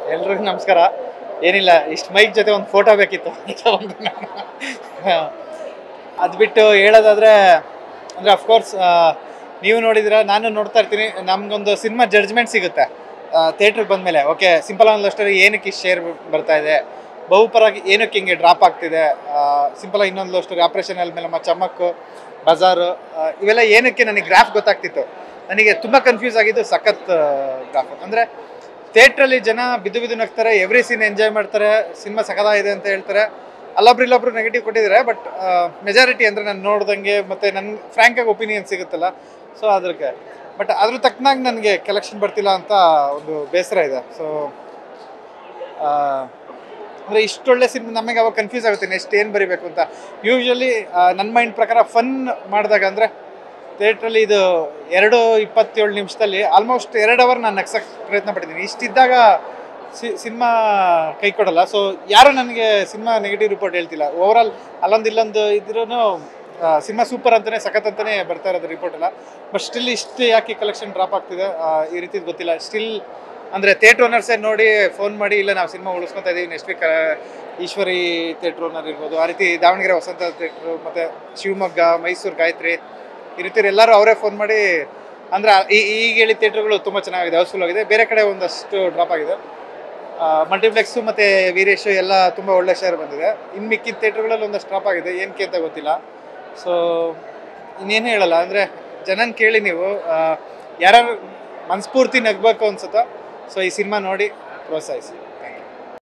ಎಲ್ರಿಗೂ ನಮಸ್ಕಾರ ಏನಿಲ್ಲ ಇಷ್ಟು ಮೈಕ್ ಜೊತೆ ಒಂದು ಫೋಟೋ ಬೇಕಿತ್ತು ಅದು ಬಿಟ್ಟು ಹೇಳೋದಾದ್ರೆ ಅಂದರೆ ಅಫ್ಕೋರ್ಸ್ ನೀವು ನೋಡಿದ್ರೆ ನಾನು ನೋಡ್ತಾ ಇರ್ತೀನಿ ನಮಗೊಂದು ಸಿನಿಮಾ ಜಡ್ಜ್ಮೆಂಟ್ ಸಿಗುತ್ತೆ ಥಿಯೇಟ್ರಿಗೆ ಬಂದಮೇಲೆ okay simple on love story ಏನಕ್ಕೆ ಇಷ್ಟು ಶೇರ್ ಬರ್ತಾ ಇದೆ ಬಹುಪರಾಗಿ ಏನಕ್ಕೆ ಹಿಂಗೆ ಡ್ರಾಪ್ ಆಗ್ತಿದೆ ಸಿಂಪಲ್ ಆಗಿ ಇನ್ನೊಂದು ಲವ್ ಸ್ಟೋರಿ ಆಪ್ರೇಷನ್ ಮೇಲೆ ನಮ್ಮ ಚಮಕ್ಕು ಬಜಾರು ಆ, ಇವೆಲ್ಲ ಏನಕ್ಕೆ ನನಗೆ ಗ್ರಾಫ್ ಗೊತ್ತಾಗ್ತಿತ್ತು ನನಗೆ ತುಂಬ ಕನ್ಫ್ಯೂಸ್ ಆಗಿದ್ದು ಸಖತ್ ಗ್ರಾಫ್ ಅಂದರೆ ಥಿಯೇಟ್ರಲ್ಲಿ ಜನ ಬಿದ್ದು ಬಿದ್ದು ನಗ್ತಾರೆ ಎವ್ರಿ ಸೀನ್ ಎಂಜಾಯ್ ಮಾಡ್ತಾರೆ ಸಿನಿಮಾ ಸಖತ್ತಾಗಿದೆ ಅಂತ ಹೇಳ್ತಾರೆ ಅಲ್ಲೊಬ್ರು ಇಲ್ಲೊಬ್ರು ನೆಗೆಟಿವ್ ಕೊಟ್ಟಿದ್ದಾರೆ ಬಟ್ ಮೆಜಾರಿಟಿ ಅಂದರೆ ನಾನು ನೋಡ್ದಂಗೆ ಮತ್ತು ನನ್ನ ಫ್ರ್ಯಾಂಕಾಗಿ ಒಪಿನಿಯನ್ ಸಿಗುತ್ತಲ್ಲ ಸೊ ಅದಕ್ಕೆ ಬಟ್ ಅದ್ರ ತಕ್ಕನಾಗಿ ನನಗೆ ಕಲೆಕ್ಷನ್ ಬರ್ತಿಲ್ಲ ಅಂತ ಒಂದು ಬೇಸರ ಇದೆ ಸೊ ಅಂದರೆ ಇಷ್ಟೊಳ್ಳೆ ಸಿನಿಮಾ ನಮಗೆ ಅವಾಗ ಕನ್ಫ್ಯೂಸ್ ಆಗುತ್ತೆ ನೆಕ್ಸ್ಟ್ ಏನು ಬರಿಬೇಕು ಅಂತ ಯೂಶ್ವಲಿ ನನ್ನ ಮೈಂಡ್ ಪ್ರಕಾರ ಫನ್ ಮಾಡಿದಾಗ ಅಂದರೆ ಥಿಯೇಟ್ರಲ್ಲಿ ಇದು ಎರಡು ಇಪ್ಪತ್ತೇಳು ನಿಮಿಷದಲ್ಲಿ ಆಲ್ಮೋಸ್ಟ್ ಎರಡು ಅವರ್ ನಾನು ನಗ್ಸಕ್ಕೆ ಪ್ರಯತ್ನ ಪಟ್ಟಿದ್ದೀನಿ ಇಷ್ಟಿದ್ದಾಗ ಸಿ ಸಿನಿಮಾ ಕೈ ಕೊಡಲ್ಲ ಸೊ ಯಾರು ನನಗೆ ಸಿನಿಮಾ ನೆಗೆಟಿವ್ ರಿಪೋರ್ಟ್ ಹೇಳ್ತಿಲ್ಲ ಓವರಾಲ್ ಅಲ್ಲೊಂದು ಇಲ್ಲೊಂದು ಇದ್ರೂ ಸಿನಿಮಾ ಸೂಪರ್ ಅಂತಲೇ ಸಖತ್ ಅಂತಲೇ ಬರ್ತಾ ಇರೋದು ರಿಪೋರ್ಟ್ ಎಲ್ಲ ಬಟ್ ಸ್ಟಿಲ್ ಇಷ್ಟು ಯಾಕೆ ಕಲೆಕ್ಷನ್ ಡ್ರಾಪ್ ಆಗ್ತಿದೆ ಆ, ಈ ರೀತಿ ಗೊತ್ತಿಲ್ಲ ಸ್ಟಿಲ್ ಅಂದರೆ ಥಿಯೇಟ್ರ್ ಓನರ್ಸೇ ನೋಡಿ ಫೋನ್ ಮಾಡಿ ಇಲ್ಲ ನಾವು ಸಿನಿಮಾ ಉಳಿಸ್ಕೊತಾ ಇದ್ದೀವಿ next week Eshwari theatre owner ಇರ್ಬೋದು ಆ ರೀತಿ ದಾವಣಗೆರೆ ವಸಂತ ಥಿಯೇಟ್ರು ಮತ್ತು ಶಿವಮೊಗ್ಗ ಮೈಸೂರು ಗಾಯತ್ರಿ ಈ ರೀತಿ ಎಲ್ಲರೂ ಅವರೇ ಫೋನ್ ಮಾಡಿ ಅಂದರೆ ಈಗ ಹೇಳಿ ಥಿಯೇಟ್ರ್ಗಳು ತುಂಬ ಚೆನ್ನಾಗಿದೆ ಹೌಸ್ಫುಲ್ ಆಗಿದೆ ಬೇರೆ ಕಡೆ ಒಂದಷ್ಟು ಡ್ರಾಪ್ ಆಗಿದೆ ಮಲ್ಟಿಪ್ಲೆಕ್ಸು ಮತ್ತು ವೀರೇಶು ಎಲ್ಲ ತುಂಬ ಒಳ್ಳೆ ಶೇರ್ ಬಂದಿದೆ ಇನ್ನು ಮಿಕ್ಕಿದ ಥಿಯೇಟ್ರ್ಗಳಲ್ಲಿ ಒಂದಷ್ಟು ಡ್ರಾಪ್ ಆಗಿದೆ ಏನಕ್ಕೆ ಅಂತ ಗೊತ್ತಿಲ್ಲ ಸೊ ಇನ್ನೇನು ಹೇಳಲ್ಲ ಅಂದರೆ ಜನನ ಕೇಳಿ ನೀವು ಯಾರ್ಯಾರು ಮನಸ್ಫೂರ್ತಿ ನಗಬೇಕು ಅನ್ಸುತ್ತೋ ಸೊ ಈ ಸಿನಿಮಾ ನೋಡಿ ಪ್ರೋತ್ಸಾಹಿಸಿ